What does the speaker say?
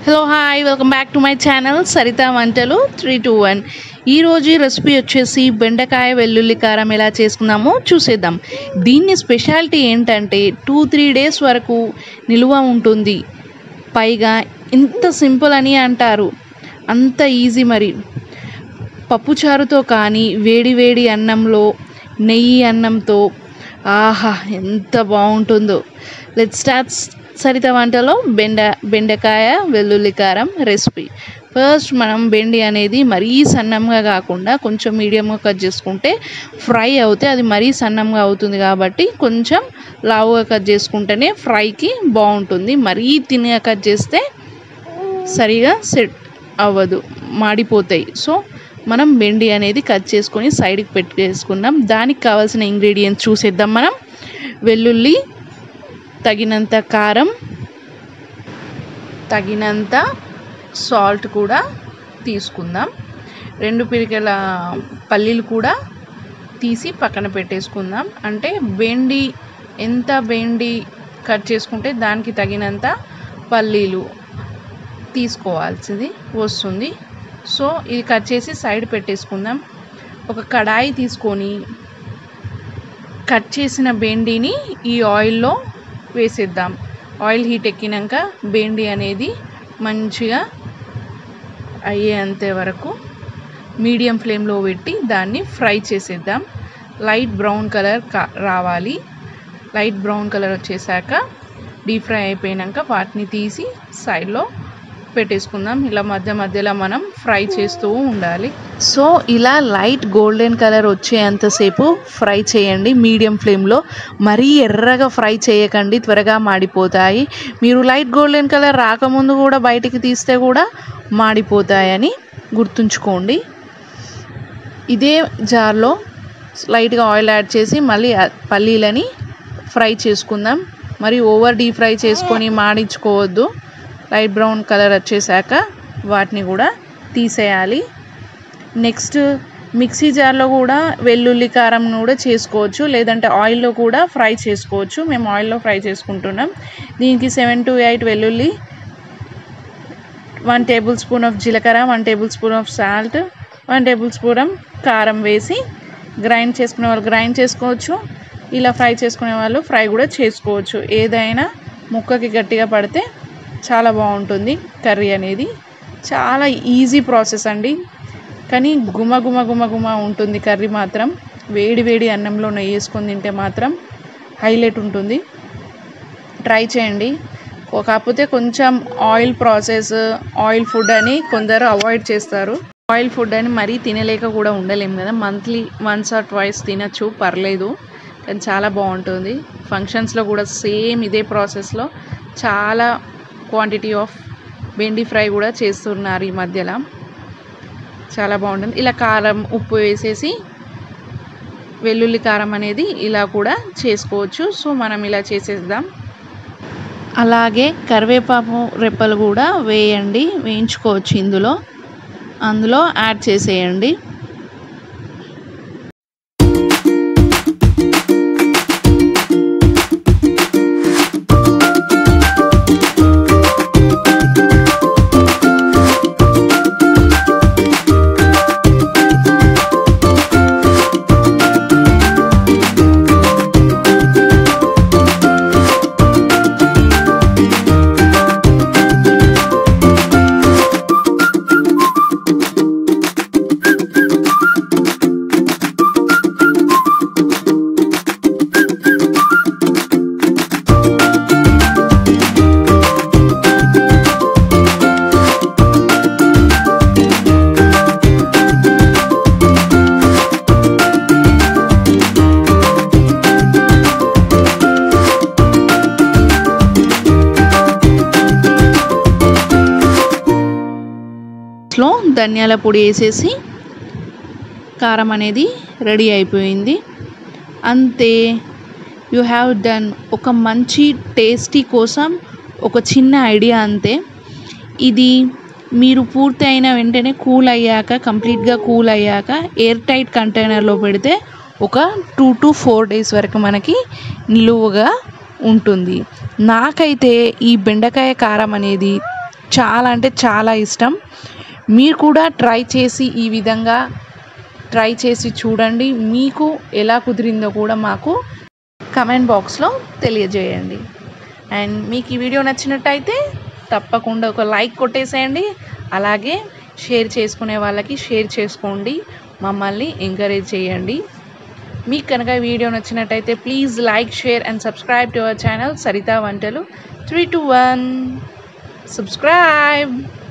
hello hi welcome back to my channel Saritha Vantalu three two one ఈరోజు recipe వచ్చేసి బెండకాయ వెల్లుల్లి కారం ఎలా చేసుకుందామో చూసేద్దాం దీన్ని స్పెషాలిటీ ఏంటంటే టూ త్రీ డేస్ వరకు నిల్వ ఉంటుంది పైగా ఇంత సింపుల్ అని అంటారు అంత ఈజీ మరి పప్పుచారుతో కానీ వేడి వేడి అన్నంలో నెయ్యి అన్నంతో ఆహా ఎంత బాగుంటుందో లెట్ స్టార్ట్ సరిత వంటలో బెండ బెండకాయ వెల్లుల్లి కారం రెసిపీ ఫస్ట్ మనం బెండి అనేది మరీ సన్నంగా కాకుండా కొంచెం మీడియంగా కట్ చేసుకుంటే ఫ్రై అవుతే అది మరీ సన్నంగా అవుతుంది కాబట్టి కొంచెం లావుగా కట్ చేసుకుంటేనే ఫ్రైకి బాగుంటుంది మరీ తిన్నగా కట్ చేస్తే సరిగా సెట్ అవ్వదు మాడిపోతాయి సో మనం బెండి అనేది కట్ చేసుకొని సైడ్కి పెట్టేసుకున్నాం దానికి కావాల్సిన ఇంగ్రీడియంట్స్ చూసేద్దాం మనం వెల్లుల్లి తగినంత కారం తగినంత సాల్ట్ కూడా తీసుకుందాం రెండు పిరికెల పల్లీలు కూడా తీసి పక్కన పెట్టేసుకుందాం అంటే బెండి ఎంత బెండి కట్ చేసుకుంటే దానికి తగినంత పల్లీలు తీసుకోవాల్సింది వస్తుంది సో ఇది కట్ చేసి సైడ్ పెట్టేసుకుందాం ఒక కడాయి తీసుకొని కట్ చేసిన బెండిని ఈ ఆయిల్లో వేసేద్దాం ఆయిల్ హీట్ ఎక్కినాక బెండి అనేది మంచిగా అయ్యేంత వరకు మీడియం ఫ్లేమ్లో పెట్టి దాన్ని ఫ్రై చేసేద్దాం లైట్ బ్రౌన్ కలర్ రావాలి లైట్ బ్రౌన్ కలర్ వచ్చేసాక డీప్ ఫ్రై అయిపోయాక వాటిని తీసి సైడ్లో పెట్టేసుకుందాం ఇలా మధ్య మధ్యలో మనం ఫ్రై చేస్తూ ఉండాలి సో ఇలా లైట్ గోల్డెన్ కలర్ వచ్చేంతసేపు ఫ్రై చేయండి మీడియం ఫ్లేమ్లో మరీ ఎర్రగా ఫ్రై చేయకండి త్వరగా మాడిపోతాయి మీరు లైట్ గోల్డెన్ కలర్ రాకముందు కూడా బయటికి తీస్తే కూడా మాడిపోతాయని గుర్తుంచుకోండి ఇదే జార్లో లైట్గా ఆయిల్ యాడ్ చేసి మళ్ళీ పల్లీలని ఫ్రై చేసుకుందాం మరి ఓవర్ డీప్ ఫ్రై చేసుకొని మాడించుకోవద్దు లైట్ బ్రౌన్ కలర్ వచ్చేసాక వాటిని కూడా తీసేయాలి నెక్స్ట్ మిక్సీ జార్లో కూడా వెల్లుల్లి కారం కూడా చేసుకోవచ్చు లేదంటే ఆయిల్లో కూడా ఫ్రై చేసుకోవచ్చు మేము ఆయిల్లో ఫ్రై చేసుకుంటున్నాం దీనికి సెవెన్ టు ఎయిట్ వెల్లుల్లి వన్ టేబుల్ స్పూన్ ఆఫ్ జీలకర్ర one tablespoon of salt one tablespoon of కారం వేసి గ్రైండ్ చేసుకునే వాళ్ళు గ్రైండ్ చేసుకోవచ్చు ఇలా ఫ్రై చేసుకునే వాళ్ళు ఫ్రై కూడా చేసుకోవచ్చు ఏదైనా ముక్కకి గట్టిగా పడితే చాలా బాగుంటుంది కర్రీ అనేది చాలా ఈజీ ప్రాసెస్ అండి కానీ గుమ గుమ గుమ గుమ ఉంటుంది కర్రీ మాత్రం వేడి వేడి అన్నంలో నెయ్యి వేసుకొని తింటే మాత్రం హైలైట్ ఉంటుంది ట్రై చేయండి కాకపోతే కొంచెం ఆయిల్ ప్రాసెస్ ఆయిల్ ఫుడ్ అని కొందరు అవాయిడ్ చేస్తారు ఆయిల్ ఫుడ్ అని మరీ తినలేక కూడా ఉండలేము కదా మంత్లీ వన్స్ ఆర్ ట్వైస్ తినచ్చు పర్లేదు కానీ చాలా బాగుంటుంది ఫంక్షన్స్లో కూడా సేమ్ ఇదే ప్రాసెస్లో చాలా క్వాంటిటీ ఆఫ్ బెండి ఫ్రై కూడా చేస్తున్నారు ఈ మధ్యలో చాలా బాగుంటుంది ఇలా కారం ఉప్పు వేసేసి వెల్లుల్లి కారం అనేది ఇలా కూడా చేసుకోవచ్చు సో మనం ఇలా చేసేద్దాం అలాగే కరివేపాకు రెప్పలు కూడా వేయండి వేయించుకోవచ్చు ఇందులో అందులో యాడ్ చేసేయండి లో ధనియాల పొడి వేసేసి కారం అనేది రెడీ అయిపోయింది అంతే యు హ్యావ్ డన్ ఒక మంచి టేస్టీ కోసం ఒక చిన్న ఐడియా అంతే ఇది మీరు పూర్తి అయిన వెంటనే కూల్ అయ్యాక కంప్లీట్గా కూల్ అయ్యాక ఎయిర్ టైట్ కంటైనర్లో పెడితే ఒక టూ టు ఫోర్ డేస్ వరకు మనకి నిలువుగా ఉంటుంది నాకైతే ఈ బెండకాయ కారం అనేది చాలా అంటే చాలా ఇష్టం మీరు కూడా ట్రై చేసి ఈ విధంగా ట్రై చేసి చూడండి మీకు ఎలా కుదిరిందో కూడా మాకు కమెంట్ బాక్స్లో తెలియజేయండి అండ్ మీకు ఈ వీడియో నచ్చినట్టయితే తప్పకుండా ఒక లైక్ కొట్టేసేయండి అలాగే షేర్ చేసుకునే వాళ్ళకి షేర్ చేసుకోండి మమ్మల్ని ఎంకరేజ్ చేయండి మీకు కనుక ఈ వీడియో నచ్చినట్టయితే please like share and subscribe to our channel Saritha Vantalu three to one subscribe